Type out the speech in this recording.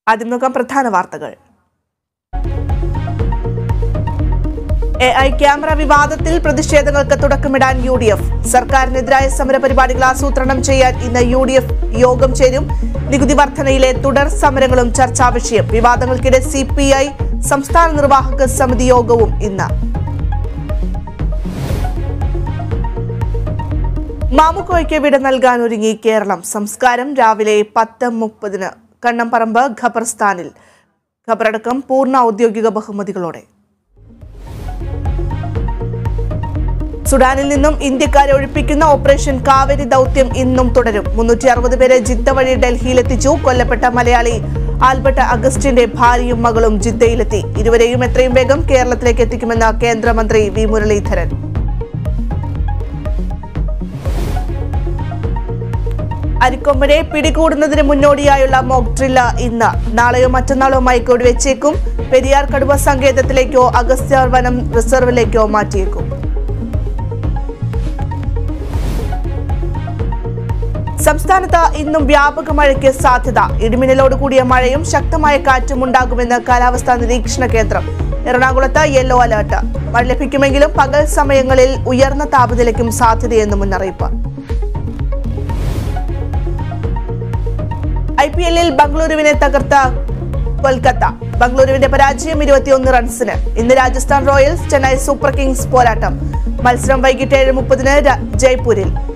ആദ്യം നോക്കാം പ്രധാന വാർത്തകൾ എ ഐ ക്യാമറ വിവാദത്തിൽ പ്രതിഷേധങ്ങൾക്ക് തുടക്കമിടാൻ യു ഡി എഫ് സർക്കാരിനെതിരായ സമരപരിപാടികൾ ആസൂത്രണം ചെയ്യാൻ ഇന്ന് യു ഡി എഫ് യോഗം ചേരും നികുതി വർധനയിലെ തുടർ സമരങ്ങളും ചർച്ചാ വിഷയം വിവാദങ്ങൾക്കിടെ സി പി ഐ സംസ്ഥാന നിർവാഹക സമിതി യോഗവും ഇന്ന് മാമുക്കോയ്ക്ക് വിട നൽകാൻ ഒരുങ്ങി കേരളം സംസ്കാരം രാവിലെ പത്ത് മുപ്പതിന് കണ്ണംപറമ്പ് ഖബർസ്ഥാനിൽ ഖബറടക്കം പൂർണ്ണ ഔദ്യോഗിക ബഹുമതികളോടെ സുഡാനിൽ നിന്നും ഇന്ത്യക്കാരെ ഒഴിപ്പിക്കുന്ന ഓപ്പറേഷൻ കാവേരി ദൗത്യം ഇന്നും തുടരും മുന്നൂറ്റി അറുപത് പേരെ ജിദ്ദ വഴി ഡൽഹിയിലെത്തിച്ചു കൊല്ലപ്പെട്ട മലയാളി ആൽബർട്ട് അഗസ്റ്റിന്റെ ഭാര്യയും മകളും ജിദ്ദയിലെത്തി ഇരുവരെയും എത്രയും വേഗം കേരളത്തിലേക്ക് എത്തിക്കുമെന്ന് കേന്ദ്രമന്ത്രി വി മുരളീധരൻ അരിക്കൊമ്പനെ പിടികൂടുന്നതിന് മുന്നോടിയായുള്ള മോക്ക് ഡ്രില്ല ഇന്ന് നാളെയോ മറ്റന്നാളോ മയക്കോടി വെച്ചേക്കും പെരിയാർ കടുവ സങ്കേതത്തിലേക്കോ അഗസ്ത്യാർ വനം റിസർവിലേക്കോ മാറ്റിയേക്കും സംസ്ഥാനത്ത് ഇന്നും വ്യാപക മഴയ്ക്ക് സാധ്യത ഇടിമിന്നലോട് കൂടിയ മഴയും ശക്തമായ കാറ്റും ഉണ്ടാകുമെന്ന് കാലാവസ്ഥാ നിരീക്ഷണ കേന്ദ്രം എറണാകുളത്ത് യെല്ലോ അലർട്ട് മഴ ലഭിക്കുമെങ്കിലും പകൽ സമയങ്ങളിൽ ഉയർന്ന താപനിലയ്ക്കും സാധ്യതയെന്ന് മുന്നറിയിപ്പ് ഐ പി എല്ലിൽ ബംഗളൂരുവിനെ തകർത്ത കൊൽക്കത്ത ബംഗളൂരുവിന്റെ പരാജയം ഇരുപത്തിയൊന്ന് റൺസിന് ഇന്ന് Rajasthan Royals Chennai Super Kings പോരാട്ടം മത്സരം വൈകിട്ട് ഏഴ് മുപ്പതിന് ജയ്പൂരിൽ